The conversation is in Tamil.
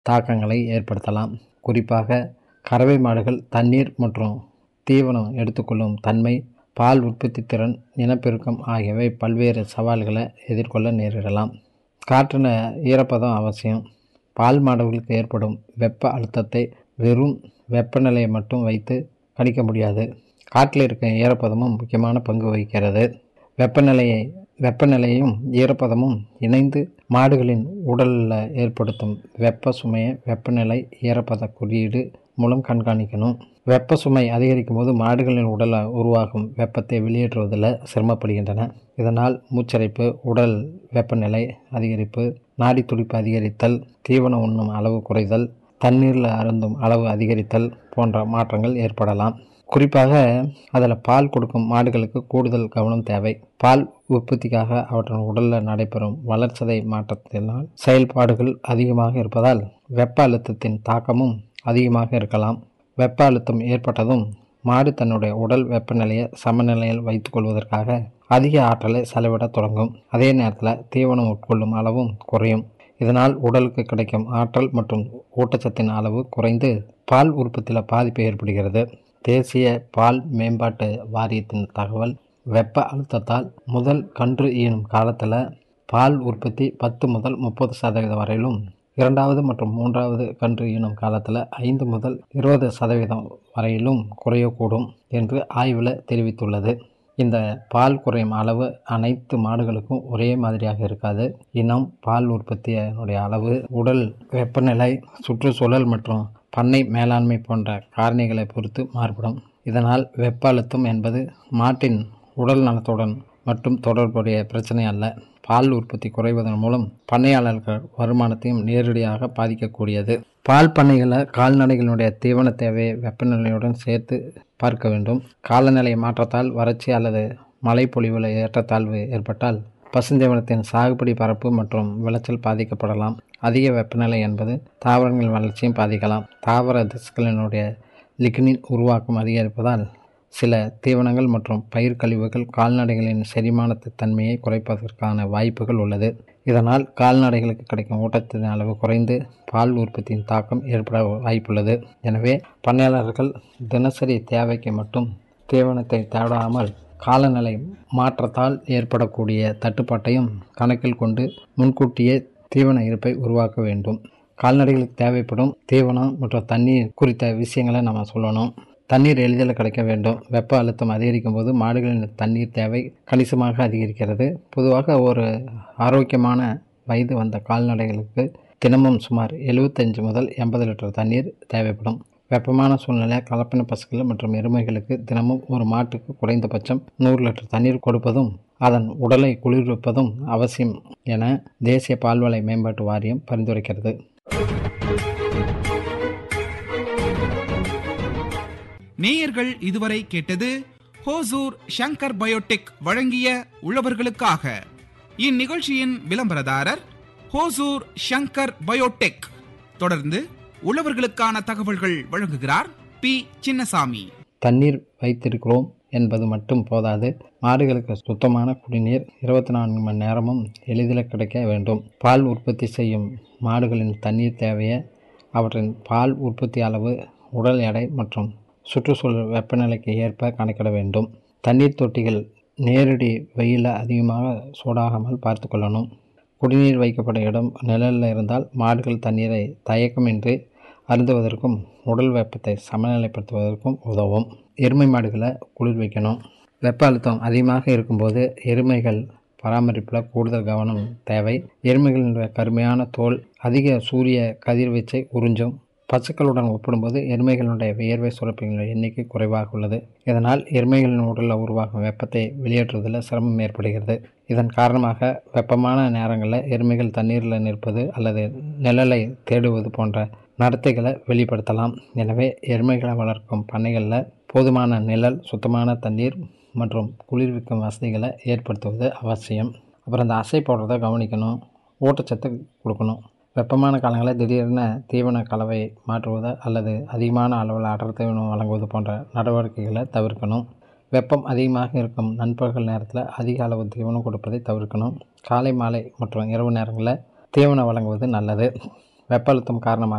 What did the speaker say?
தாக்கங்களை ஏற்படுத்தலாம் குறிப்பாக கறவை மாடுகள் தண்ணீர் மற்றும் தீவனம் எடுத்துக்கொள்ளும் தன்மை பால் உற்பத்தி திறன் இனப்பெருக்கம் ஆகியவை பல்வேறு சவால்களை எதிர்கொள்ள நேரிடலாம் காற்றின ஈரப்பதம் அவசியம் பால் மாடுகளுக்கு ஏற்படும் வெப்ப அழுத்தத்தை வெறும் வெப்பநிலையை மட்டும் வைத்து கணிக்க முடியாது காற்றில் இருக்கும் ஈரப்பதமும் முக்கியமான பங்கு வகிக்கிறது வெப்பநிலையை வெப்பநிலையும் ஈரப்பதமும் இணைந்து மாடுகளின் உடலில் ஏற்படுத்தும் வெப்ப சுமையை வெப்பநிலை ஈரப்பத குறியீடு மூலம் கண்காணிக்கணும் வெப்ப சுமை அதிகரிக்கும் போது மாடுகளின் உடலில் உருவாகும் வெப்பத்தை வெளியேற்றுவதில் சிரமப்படுகின்றன இதனால் மூச்சரைப்பு உடல் வெப்பநிலை அதிகரிப்பு நாடி துடிப்பு அதிகரித்தல் தீவனம் உண்ணும் அளவு குறைதல் தண்ணீரில் அருந்தும் அளவு அதிகரித்தல் போன்ற மாற்றங்கள் ஏற்படலாம் குறிப்பாக அதில் பால் கொடுக்கும் மாடுகளுக்கு கூடுதல் கவனம் தேவை பால் உற்பத்திக்காக அவற்றின் உடலில் நடைபெறும் வளர்ச்சதை மாற்றத்தினால் செயல்பாடுகள் அதிகமாக இருப்பதால் வெப்ப அழுத்தத்தின் தாக்கமும் அதிகமாக இருக்கலாம் வெப்ப அழுத்தம் ஏற்பட்டதும் மாடு தன்னுடைய உடல் வெப்பநிலையை சமநிலையில் வைத்துக்கொள்வதற்காக அதிக ஆற்றலை செலவிடத் தொடங்கும் அதே நேரத்தில் தீவனம் உட்கொள்ளும் அளவும் குறையும் இதனால் உடலுக்கு கிடைக்கும் ஆற்றல் மற்றும் ஊட்டச்சத்தின் அளவு குறைந்து பால் உற்பத்தியில் பாதிப்பு ஏற்படுகிறது தேசிய பால் மேம்பாட்டு வாரியத்தின் தகவல் வெப்ப அழுத்தத்தால் முதல் கன்று ஈனும் காலத்தில் பால் உற்பத்தி பத்து முதல் முப்பது சதவீதம் வரையிலும் இரண்டாவது மற்றும் மூன்றாவது கன்று ஈனும் காலத்தில் ஐந்து முதல் இருபது சதவீதம் வரையிலும் குறையக்கூடும் என்று ஆய்வில் தெரிவித்துள்ளது இந்த பால் குறையும் அளவு அனைத்து மாடுகளுக்கும் ஒரே மாதிரியாக இருக்காது இனம் பால் உற்பத்தியினுடைய அளவு உடல் வெப்பநிலை சுற்றுச்சூழல் மற்றும் பண்ணை மேலாண்மை போன்ற காரணிகளை பொறுத்து மாறுபடும் இதனால் வெப்ப அழுத்தம் என்பது மாட்டின் உடல் நலத்துடன் மட்டும் தொடர்புடைய பிரச்சனை அல்ல பால் உற்பத்தி குறைவதன் மூலம் பண்ணையாளர்கள் வருமானத்தையும் நேரடியாக பாதிக்கக்கூடியது பால் பண்ணைகளில் கால்நடைகளுடைய தீவன தேவையை வெப்பநிலையுடன் சேர்த்து பார்க்க வேண்டும் காலநிலை மாற்றத்தால் வறட்சி அல்லது மழைப்பொழிவில் ஏற்றத்தாழ்வு ஏற்பட்டால் பசுந்தீவனத்தின் சாகுபடி பரப்பு மற்றும் விளைச்சல் பாதிக்கப்படலாம் அதிக வெப்பநிலை என்பது தாவரங்களின் வளர்ச்சியும் பாதிக்கலாம் தாவர திசுக்களினுடைய லிக்னின் உருவாக்கம் அதிகரிப்பதால் சில தீவனங்கள் மற்றும் பயிர் கழிவுகள் கால்நடைகளின் செரிமானத்து தன்மையை குறைப்பதற்கான வாய்ப்புகள் உள்ளது இதனால் கால்நடைகளுக்கு கிடைக்கும் ஊட்டத்தின் அளவு குறைந்து பால் உற்பத்தியின் தாக்கம் ஏற்பட வாய்ப்புள்ளது எனவே பண்ணையாளர்கள் தினசரி தேவைக்கு மட்டும் தீவனத்தை தேடாமல் காலநிலை மாற்றத்தால் ஏற்படக்கூடிய தட்டுப்பாட்டையும் கணக்கில் கொண்டு முன்கூட்டியே தீவன இருப்பை உருவாக்க வேண்டும் கால்நடைகளுக்கு தேவைப்படும் தீவனம் மற்றும் தண்ணீர் குறித்த விஷயங்களை நம்ம சொல்லணும் தண்ணீர் எளிதில் கிடைக்க வேண்டும் வெப்ப அழுத்தம் அதிகரிக்கும் போது மாடுகளின் தண்ணீர் தேவை கணிசமாக அதிகரிக்கிறது பொதுவாக ஒரு ஆரோக்கியமான வயது வந்த கால்நடைகளுக்கு தினமும் சுமார் எழுபத்தஞ்சு முதல் எண்பது லிட்டர் தண்ணீர் தேவைப்படும் வெப்பமான சூழ்நிலை கலப்பின பசுக்கள் மற்றும் எருமைகளுக்கு தினமும் ஒரு மாட்டுக்கு குறைந்தபட்சம் நூறு லிட்டர் தண்ணீர் கொடுப்பதும் அதன் உடலை குளிர்விப்பதும் அவசியம் என தேசிய பால்வளை மேம்பாட்டு வாரியம் பரிந்துரைக்கிறது நேயர்கள் இதுவரை கேட்டது ஹோசூர் ஷங்கர் பயோடெக் வழங்கிய உழவர்களுக்காக இந்நிகழ்ச்சியின் விளம்பரதாரர் ஹோசூர் ஷங்கர் பயோடெக் தொடர்ந்து உழவர்களுக்கான தகவல்கள் வழங்குகிறார் பி சின்னசாமி தண்ணீர் வைத்திருக்கிறோம் என்பது மட்டும் போதாது மாடுகளுக்கு சுத்தமான குடிநீர் இருபத்தி நான்கு மணி நேரமும் எளிதில் கிடைக்க வேண்டும் பால் உற்பத்தி செய்யும் மாடுகளின் தண்ணீர் தேவையை அவற்றின் பால் உற்பத்தி அளவு உடல் எடை மற்றும் சுற்றுச்சூழல் வெப்பநிலைக்கு ஏற்ப கணக்கிட வேண்டும் தண்ணீர் தொட்டிகள் நேரடி வெயிலில் அதிகமாக சூடாகாமல் பார்த்து கொள்ளணும் குடிநீர் வைக்கப்படும் இடம் நிழலில் இருந்தால் மாடுகள் தண்ணீரை தயக்கமின்றி அருந்துவதற்கும் உடல் வெப்பத்தை சமநிலைப்படுத்துவதற்கும் உதவும் எருமை மாடுகளை குளிர் வைக்கணும் வெப்ப அழுத்தம் அதிகமாக இருக்கும்போது எருமைகள் பராமரிப்பில் கூடுதல் கவனம் தேவை எருமைகளினுடைய கருமையான தோல் அதிக சூரிய கதிர்வீச்சை உறிஞ்சும் பசுக்களுடன் ஒப்பிடும்போது எருமைகளுடைய வியர்வை சுரப்பிகளின் எண்ணிக்கை குறைவாக உள்ளது இதனால் எருமைகளின் உடலில் உருவாகும் வெப்பத்தை வெளியேற்றுவதில் சிரமம் ஏற்படுகிறது இதன் காரணமாக வெப்பமான நேரங்களில் எருமைகள் தண்ணீரில் நிற்பது அல்லது நிழலை தேடுவது போன்ற நடத்தைகளை வெளிப்படுத்தலாம் எனவே எருமைகளை வளர்க்கும் பண்ணைகளில் போதுமான நிழல் சுத்தமான தண்ணீர் மற்றும் குளிர்விக்கும் வசதிகளை ஏற்படுத்துவது அவசியம் அப்புறம் இந்த அசை போடுறத கவனிக்கணும் ஊட்டச்சத்து கொடுக்கணும் வெப்பமான காலங்களில் திடீரென தீவன கலவை மாற்றுவது அல்லது அதிகமான அளவில் அடர் தீவனம் வழங்குவது போன்ற நடவடிக்கைகளை தவிர்க்கணும் வெப்பம் அதிகமாக இருக்கும் நண்பகல் நேரத்தில் அதிக அளவு தீவனம் கொடுப்பதை தவிர்க்கணும் காலை மாலை மற்றும் இரவு நேரங்களில் தீவனம் வழங்குவது நல்லது வெப்ப அழுத்தம் காரணமாக